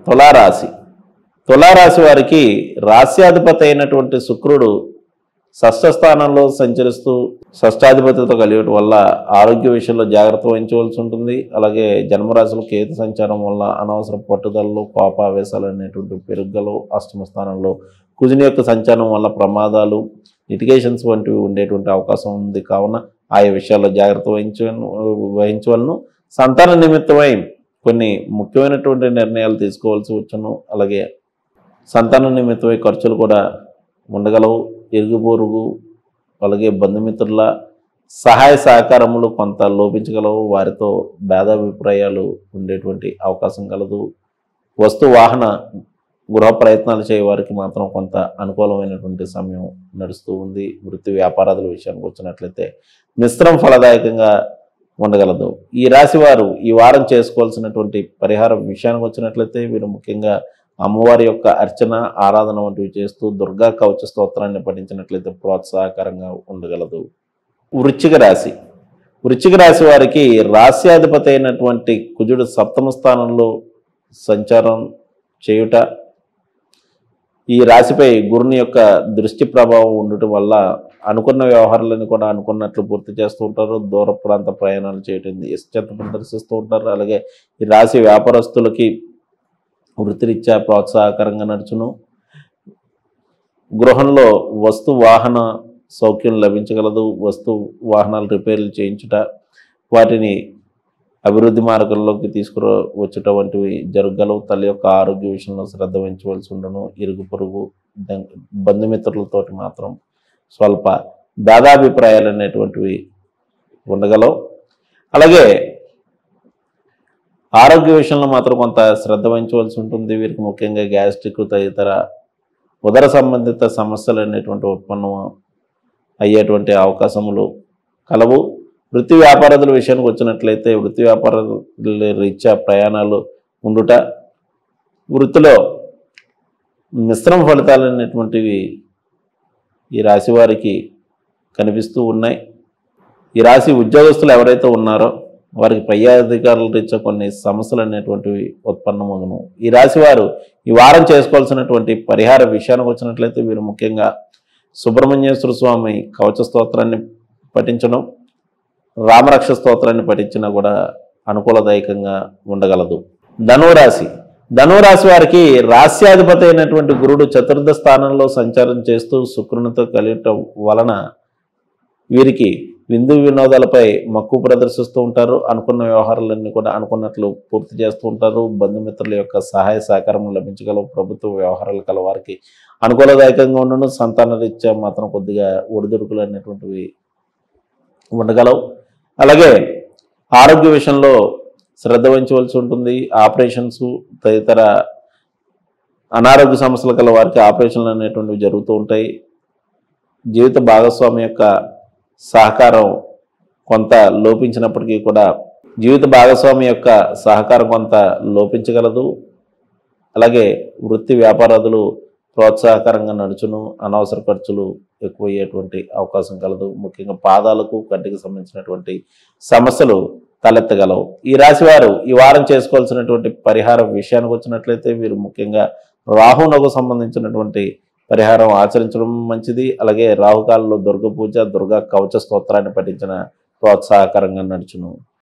తులారాశి తులారాశి వారికి రాస్యాధిపతి అయినటువంటి శుక్రుడు షష్ఠ స్థానంలో సంచరిస్తూ షష్టాధిపతితో కలిగటం వల్ల ఆరోగ్య విషయంలో జాగ్రత్త వహించవలసి ఉంటుంది అలాగే జన్మరాశులు కేతు సంచారం వల్ల అనవసర పట్టుదలలు కోపావేశాలు అనేటువంటి పెరుగుదలు అష్టమ స్థానంలో కుజుని యొక్క సంచారం వల్ల ప్రమాదాలు లిటిగేషన్స్ వంటివి ఉండేటువంటి అవకాశం ఉంది కావున ఆయా విషయాల్లో జాగ్రత్త వహించ వహించవలను సంతాన నిమిత్తమై కొన్ని ముఖ్యమైనటువంటి నిర్ణయాలు తీసుకోవాల్సి వచ్చును అలాగే సంతాన నిమిత్తమై ఖర్చులు కూడా ఉండగలవు ఇరుగు పొరుగు అలాగే బంధుమిత్రుల సహాయ సహకారములు కొంత లోపించగలవు వారితో భేదాభిప్రాయాలు ఉండేటువంటి అవకాశం కలదు వస్తు వాహన గృహ ప్రయత్నాలు చేయ వారికి మాత్రం కొంత అనుకూలమైనటువంటి సమయం నడుస్తూ ఉంది వృత్తి వ్యాపారాదుల విషయానికి వచ్చినట్లయితే మిశ్రమ ఫలదాయకంగా ఉండగలదు ఈ రాశి వారు ఈ వారం చేసుకోవాల్సినటువంటి పరిహారం విషయానికి వచ్చినట్లయితే వీరు ముఖ్యంగా అమ్మవారి యొక్క అర్చన ఆరాధన వంటివి చేస్తూ దుర్గా కవచ స్తోత్రాన్ని పఠించినట్లయితే ప్రోత్సాహకరంగా ఉండగలదు వృశ్చిక రాశి వృశ్చిక రాశి వారికి రాస్యాధిపతి అయినటువంటి కుజుడు సప్తమ స్థానంలో సంచారం చేయుట ఈ రాశిపై గురుని యొక్క దృష్టి ప్రభావం ఉండటం వల్ల అనుకున్న వ్యవహారాలను కూడా అనుకున్నట్లు పూర్తి చేస్తూ ఉంటారు దూర ప్రాంత ప్రయాణాలు చేయటం ఇష్టత ప్రదర్శిస్తూ ఉంటారు అలాగే ఈ రాశి వ్యాపారస్తులకి వృత్తిరీత్యా ప్రోత్సాహకరంగా నడుచును గృహంలో వస్తు వాహన సౌఖ్యం లభించగలదు వస్తు వాహనాలు రిపేర్లు చేయించుట వాటిని అభివృద్ధి మార్గంలోకి తీసుకురా వచ్చుట వంటివి జరగలవు తల్లి యొక్క ఆరోగ్య విషయంలో శ్రద్ధ వహించవలసి ఉండను ఇరుగు పొరుగు ద- బంధుమిత్రులతోటి మాత్రం స్వల్ప భేదాభిప్రాయాలు అనేటువంటివి ఉండగలవు అలాగే ఆరోగ్య విషయంలో మాత్రం కొంత శ్రద్ధ వహించవలసి ఉంటుంది వీరికి ముఖ్యంగా గ్యాస్ట్రిక్ తదితర ఉదర సంబంధిత సమస్యలు అనేటువంటి ఉత్పన్నం అయ్యేటువంటి అవకాశములు కలవు వృత్తి వ్యాపారదుల విషయానికి వచ్చినట్లయితే వృత్తి వ్యాపారాల రీత్యా ప్రయాణాలు ఉండుట వృత్తిలో మిశ్రమ ఫలితాలు అనేటువంటివి ఈ రాశి వారికి కనిపిస్తూ ఉన్నాయి ఈ రాశి ఉద్యోగస్తులు ఎవరైతే ఉన్నారో వారికి పై అధికారుల రీత్యా కొన్ని సమస్యలు అనేటువంటివి ఉత్పన్నమగును ఈ రాశి వారు ఈ వారం చేసుకోవాల్సినటువంటి పరిహార విషయానికి వచ్చినట్లయితే వీరు ముఖ్యంగా సుబ్రహ్మణ్యేశ్వర స్వామి కవచ స్తోత్రాన్ని పఠించడం రామరక్ష స్తోత్రాన్ని పఠించినా కూడా అనుకూలదాయకంగా ఉండగలదు ధనురాశి ధనురాశి వారికి రాస్యాధిపతి అయినటువంటి గురుడు చతుర్థ స్థానంలో సంచారం చేస్తూ శుక్రునితో కలియటం వలన వీరికి విందు వినోదాలపై మక్కువ ప్రదర్శిస్తూ ఉంటారు అనుకున్న వ్యవహారాలన్నీ కూడా అనుకున్నట్లు పూర్తి చేస్తూ ఉంటారు బంధుమిత్రుల యొక్క సహాయ సహకారం లభించగలవు ప్రభుత్వ వ్యవహారాలు కల వారికి అనుకూలదాయకంగా ఉండను సంతాన రీత్యా మాత్రం కొద్దిగా ఒడిదుడుకులు అనేటువంటివి ఉండగలవు అలాగే ఆరోగ్య విషయంలో శ్రద్ధ వహించవలసి ఉంటుంది ఆపరేషన్స్ తదితర అనారోగ్య సమస్యలు కల వారికి ఆపరేషన్లు అనేటువంటివి జరుగుతూ ఉంటాయి జీవిత భాగస్వామి యొక్క సహకారం కొంత లోపించినప్పటికీ కూడా జీవిత భాగస్వామి యొక్క సహకారం కొంత లోపించగలదు అలాగే వృత్తి వ్యాపారాదులు ప్రోత్సాహకరంగా నడుచును అనవసర ఖర్చులు ఎక్కువయ్యేటువంటి అవకాశం కలదు ముఖ్యంగా పాదాలకు కంటికి సంబంధించినటువంటి సమస్యలు తలెత్తగలవు ఈ రాశి వారు ఈ వారం చేసుకోవాల్సినటువంటి పరిహారం విషయానికి వచ్చినట్లయితే వీరు ముఖ్యంగా రాహునకు సంబంధించినటువంటి పరిహారం ఆచరించడం మంచిది అలాగే రాహుకాలంలో దుర్గ పూజ దుర్గా కవచ స్తోత్రాన్ని పఠించిన ప్రోత్సాహకరంగా నడుచును